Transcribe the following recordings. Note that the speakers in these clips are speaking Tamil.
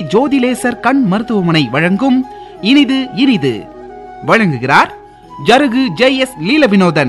ஜோதிலேசர் கண் மருத்துவமனை வழங்கும் இனிது இனிது வழங்குகிறார் ஜருகு ஜே எஸ் லீல வினோதன்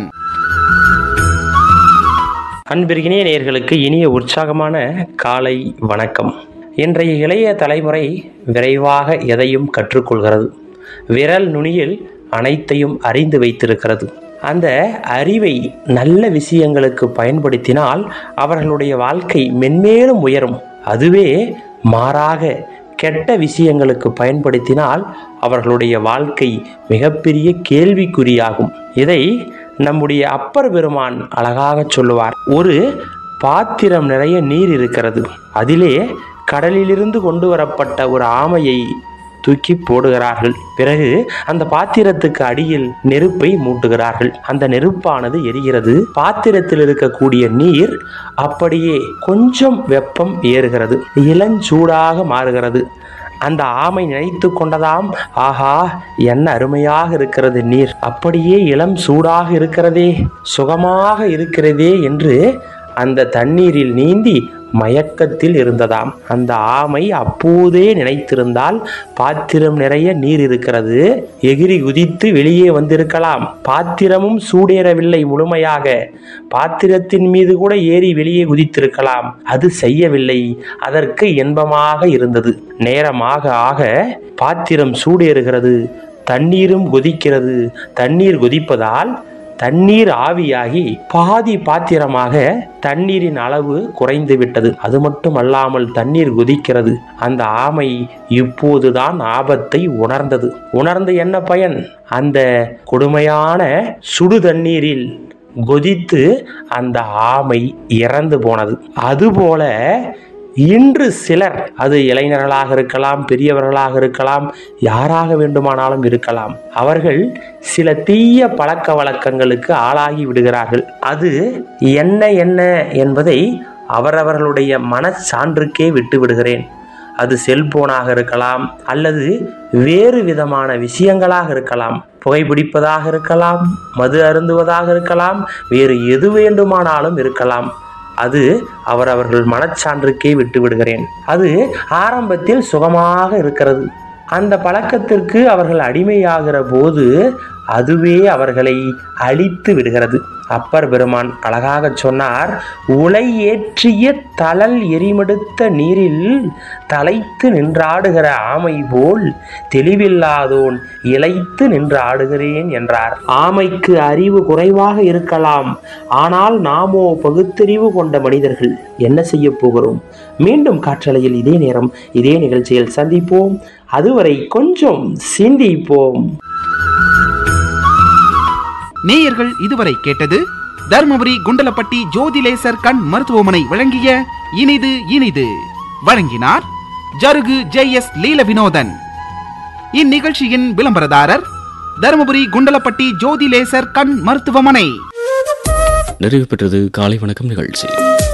அன்பிற்கினிய நேயர்களுக்கு இனிய உற்சாகமான காலை வணக்கம் இன்றைய இளைய தலைமுறை விரைவாக எதையும் கற்றுக்கொள்கிறது விரல் நுனியில் அனைத்தையும் அறிந்து வைத்திருக்கிறது அந்த அறிவை நல்ல விஷயங்களுக்கு பயன்படுத்தினால் அவர்களுடைய வாழ்க்கை மென்மேலும் உயரும் அதுவே மாறாக கெட்ட விஷயங்களுக்கு பயன்படுத்தினால் அவர்களுடைய வாழ்க்கை மிகப்பெரிய கேள்விக்குறியாகும் இதை நம்முடைய அப்பர் பெருமான் அழகாக சொல்லுவார் ஒரு பாத்திரம் நிறைய நீர் இருக்கிறது அதிலே கடலிலிருந்து கொண்டு வரப்பட்ட ஒரு ஆமையை தூக்கி போடுகிறார்கள் பிறகு அந்த பாத்திரத்துக்கு அடியில் நெருப்பை மூட்டுகிறார்கள் அந்த நெருப்பானது எரிகிறது பாத்திரத்தில் இருக்கக்கூடிய நீர் அப்படியே கொஞ்சம் வெப்பம் ஏறுகிறது இளஞ்சூடாக மாறுகிறது அந்த ஆமை நினைத்து கொண்டதாம் ஆஹா என்ன அருமையாக இருக்கிறது நீர் அப்படியே இளம் சூடாக இருக்கிறதே சுகமாக இருக்கிறதே என்று அந்த தண்ணீரில் நீந்தி மயக்கத்தில் இருந்ததாம் அந்த ஆமை அப்போதே நினைத்திருந்தால் பாத்திரம் நிறைய நீர் இருக்கிறது எகிரி குதித்து வெளியே வந்திருக்கலாம் பாத்திரமும் சூடேறவில்லை முழுமையாக பாத்திரத்தின் மீது கூட ஏறி வெளியே குதித்திருக்கலாம் அது செய்யவில்லை அதற்கு இன்பமாக இருந்தது நேரமாக ஆக பாத்திரம் சூடேறுகிறது தண்ணீரும் கொதிக்கிறது தண்ணீர் கொதிப்பதால் தண்ணீர் ஆவியாகி பாதி பாத்திரமாக தண்ணீரின் அளவு குறைந்து விட்டது அது மட்டும் அல்லாமல் தண்ணீர் கொதிக்கிறது அந்த ஆமை இப்போதுதான் ஆபத்தை உணர்ந்தது உணர்ந்து என்ன பயன் அந்த கொடுமையான சுடு தண்ணீரில் கொதித்து அந்த ஆமை இறந்து போனது அதுபோல இன்று சிலர் அது இளைஞர்களாக இருக்கலாம் பெரியவர்களாக இருக்கலாம் யாராக வேண்டுமானாலும் இருக்கலாம் அவர்கள் சில தீய பழக்க வழக்கங்களுக்கு ஆளாகி விடுகிறார்கள் அது என்ன என்ன என்பதை அவரவர்களுடைய மனச்சான்றுக்கே விட்டு விடுகிறேன் அது செல்போனாக இருக்கலாம் அல்லது வேறு விதமான விஷயங்களாக இருக்கலாம் புகைப்பிடிப்பதாக இருக்கலாம் மது அருந்துவதாக இருக்கலாம் வேறு எது வேண்டுமானாலும் இருக்கலாம் அது அவரவர்கள் மனச்சான்றுக்கே விட்டு விடுகிறேன் அது ஆரம்பத்தில் சுகமாக இருக்கிறது அந்த பழக்கத்திற்கு அவர்கள் அடிமையாகிற போது அதுவே அவர்களை அழித்து விடுகிறது அப்பர் பெருமான் அழகாக சொன்னார் உலை ஏற்றிய தளல் எரிமெடுத்த நீரில் தலைத்து நின்றாடுகிற ஆமை போல் தெளிவில்லாதோன் இளைத்து நின்று ஆடுகிறேன் என்றார் ஆமைக்கு அறிவு குறைவாக இருக்கலாம் ஆனால் நாமோ பகுத்தறிவு கொண்ட மனிதர்கள் என்ன செய்ய போகிறோம் மீண்டும் காற்றலையில் இதே நேரம் இதே நிகழ்ச்சியில் சந்திப்போம் அதுவரை கொஞ்சம் சிந்திப்போம் நேயர்கள் இதுவரை கேட்டது தருமபுரி குண்டலப்பட்டி ஜோதிலேசர் கண் மருத்துவமனை வழங்கிய இனிது இனிது வழங்கினார் ஜருகு ஜே எஸ் லீல வினோதன் இந்நிகழ்ச்சியின் விளம்பரதாரர் தருமபுரி குண்டலப்பட்டி ஜோதிலேசர் கண் மருத்துவமனை நிறைவு பெற்றது காலை வணக்கம் நிகழ்ச்சி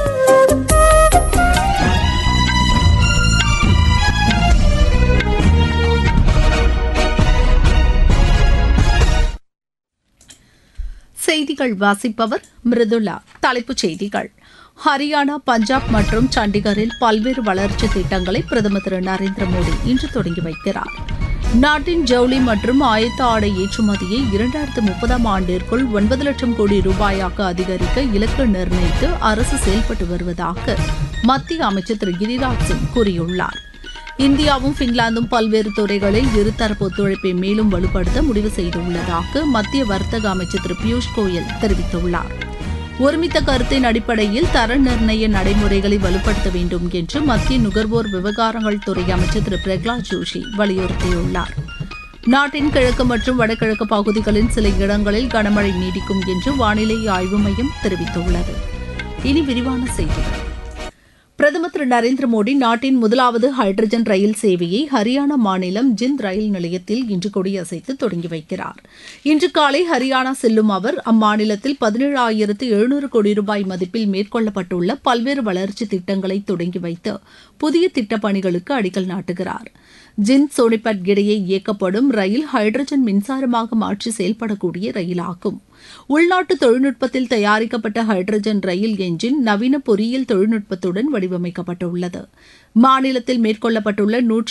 செய்திகள் வாசிப்பவர் மிருதுளா தலைப்புச் செய்திகள் ஹரியானா பஞ்சாப் மற்றும் சண்டிகரில் பல்வேறு வளர்ச்சி திட்டங்களை பிரதமர் திரு நரேந்திர மோடி இன்று தொடங்கி வைக்கிறார் நாட்டின் ஜவுளி மற்றும் ஆயத்த ஆடை ஏற்றுமதியை இரண்டாயிரத்து முப்பதாம் ஆண்டிற்குள் ஒன்பது லட்சம் கோடி ரூபாயாக அதிகரிக்க இலக்கு நிர்ணயித்து அரசு செயல்பட்டு வருவதாக மத்திய அமைச்சர் திரு கிரிராஜ் சிங் கூறியுள்ளார் இந்தியாவும் பின்லாந்தும் பல்வேறு துறைகளில் இருதரப்பு ஒத்துழைப்பை மேலும் வலுப்படுத்த முடிவு செய்துள்ளதாக மத்திய வர்த்தக அமைச்சர் திரு பியூஷ் கோயல் தெரிவித்துள்ளார் ஒருமித்த கருத்தின் அடிப்படையில் தர நிர்ணய நடைமுறைகளை வலுப்படுத்த வேண்டும் என்று மத்திய நுகர்வோர் விவகாரங்கள் துறை அமைச்சர் திரு பிரகலாத் ஜோஷி வலியுறுத்தியுள்ளார் நாட்டின் கிழக்கு மற்றும் வடகிழக்கு பகுதிகளின் சில இடங்களில் கனமழை நீடிக்கும் என்று வானிலை ஆய்வு மையம் தெரிவித்துள்ளது இனி விரிவான செய்திகள் பிரதமர் திரு நரேந்திர மோடி நாட்டின் முதலாவது ஹைட்ரஜன் ரயில் சேவையை ஹரியானா மாநிலம் ஜிந்த் ரயில் நிலையத்தில் இன்று கொடியசைத்து தொடங்கி வைக்கிறார் இன்று காலை ஹரியானா செல்லும் அவர் அம்மாநிலத்தில் பதினேழாயிரத்து எழுநூறு கோடி ரூபாய் மதிப்பில் மேற்கொள்ளப்பட்டுள்ள பல்வேறு வளர்ச்சி திட்டங்களை தொடங்கி வைத்து புதிய திட்டப் பணிகளுக்கு அடிக்கல் நாட்டுகிறார் ஜிந்த் சோனிபட் இடையே இயக்கப்படும் ரயில் ஹைட்ரஜன் மின்சாரமாக மாற்றி செயல்படக்கூடிய ரயிலாகும் உள்நாட்டு தொழில்நுட்பத்தில் தயாரிக்கப்பட்ட ஹைட்ரஜன் ரயில் என்ஜின் நவீன பொறியியல் தொழில்நுட்பத்துடன் வடிவமைக்கப்பட்டுள்ளது மாநிலத்தில் மேற்கொள்ளப்பட்டுள்ள நூற்றி